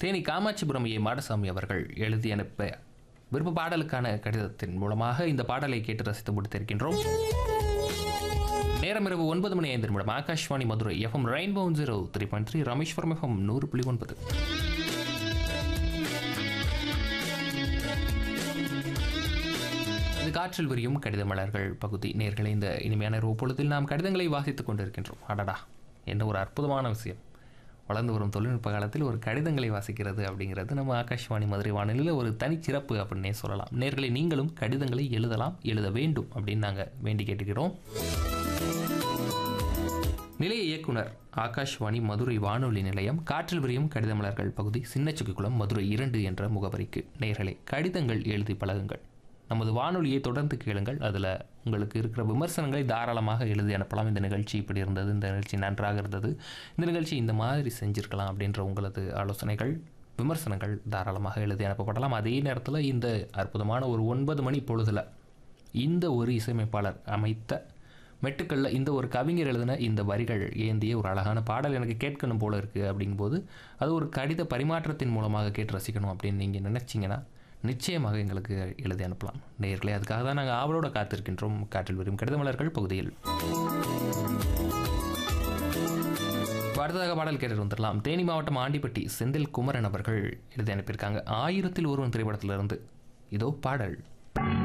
தேனி காமாட்சிபுரம் ஏ மாடசாமி அவர்கள் எழுதி அனுப்ப விருப்ப பாடலுக்கான கடிதத்தின் மூலமாக இந்த பாடலை கேட்டு ரசித்து முடித்திருக்கின்றோம் நேரம் இரவு ஒன்பது மணி ஐந்து நிமிடம் Akashvani Madurai FM rainbow zero three point three Rameswaram FM நூறு புள்ளி ஒன்பது இது காற்றில் விரியும் கடித மலர்கள் பகுதி நேர்களை இந்த இனிமையான இரவு பொழுதில் நாம் கடிதங்களை வாசித்துக் கொண்டிருக்கின்றோம் அடடா என்ன ஒரு அற்புதமான விஷயம் வளர்ந்து வரும் தொழில்நுட்ப காலத்தில் ஒரு கடிதங்களை வாசிக்கிறது அப்படிங்கிறது நம்ம ஆகாஷ்வாணி மதுரை வானொலியில் ஒரு தனிச்சிறப்பு அப்படின்னே சொல்லலாம் நேர்களை நீங்களும் கடிதங்களை எழுதலாம் எழுத வேண்டும் அப்படின்னு நாங்கள் வேண்டி கேட்டுக்கிறோம் நிலைய இயக்குனர் ஆகாஷ்வாணி மதுரை வானொலி நிலையம் காற்றில் விரியும் கடித மலர்கள் பகுதி சின்னச்சுக்குளம் மதுரை இரண்டு என்ற முகவரிக்கு நேர்களே கடிதங்கள் எழுதி பழகுங்கள் நமது வானொலியை தொடர்ந்து கேளுங்கள் அதில் உங்களுக்கு இருக்கிற விமர்சனங்களை தாராளமாக எழுதி அனுப்பலாம் இந்த நிகழ்ச்சி இப்படி இருந்தது இந்த நிகழ்ச்சி நன்றாக இருந்தது இந்த நிகழ்ச்சி இந்த மாதிரி செஞ்சுருக்கலாம் அப்படின்ற உங்களது ஆலோசனைகள் விமர்சனங்கள் தாராளமாக எழுதி அனுப்பப்படலாம் அதே நேரத்தில் இந்த அற்புதமான ஒரு ஒன்பது மணி பொழுதில் இந்த ஒரு இசையமைப்பாளர் அமைத்த மெட்டுக்களில் இந்த ஒரு கவிஞர் எழுதின இந்த வரிகள் ஏந்திய ஒரு அழகான பாடல் எனக்கு கேட்கணும் போல இருக்குது அப்படிங்கும்போது அது ஒரு கடித பரிமாற்றத்தின் மூலமாக கேட்டு ரசிக்கணும் அப்படின்னு நீங்கள் நினச்சிங்கன்னா நிச்சயமாக எங்களுக்கு எழுதி அனுப்பலாம் நேர்களே அதுக்காக தான் நாங்கள் ஆவலோட காத்திருக்கின்றோம் காற்றில் வரும் கடித மலர்கள் பகுதியில் அடுத்ததாக பாடல் கேட்டு வந்துடலாம் தேனி மாவட்டம் ஆண்டிப்பட்டி செந்தில் குமரன் அவர்கள் எழுதி அனுப்பியிருக்காங்க ஆயிரத்தில் ஒருவன் திரைப்படத்திலிருந்து இதோ பாடல்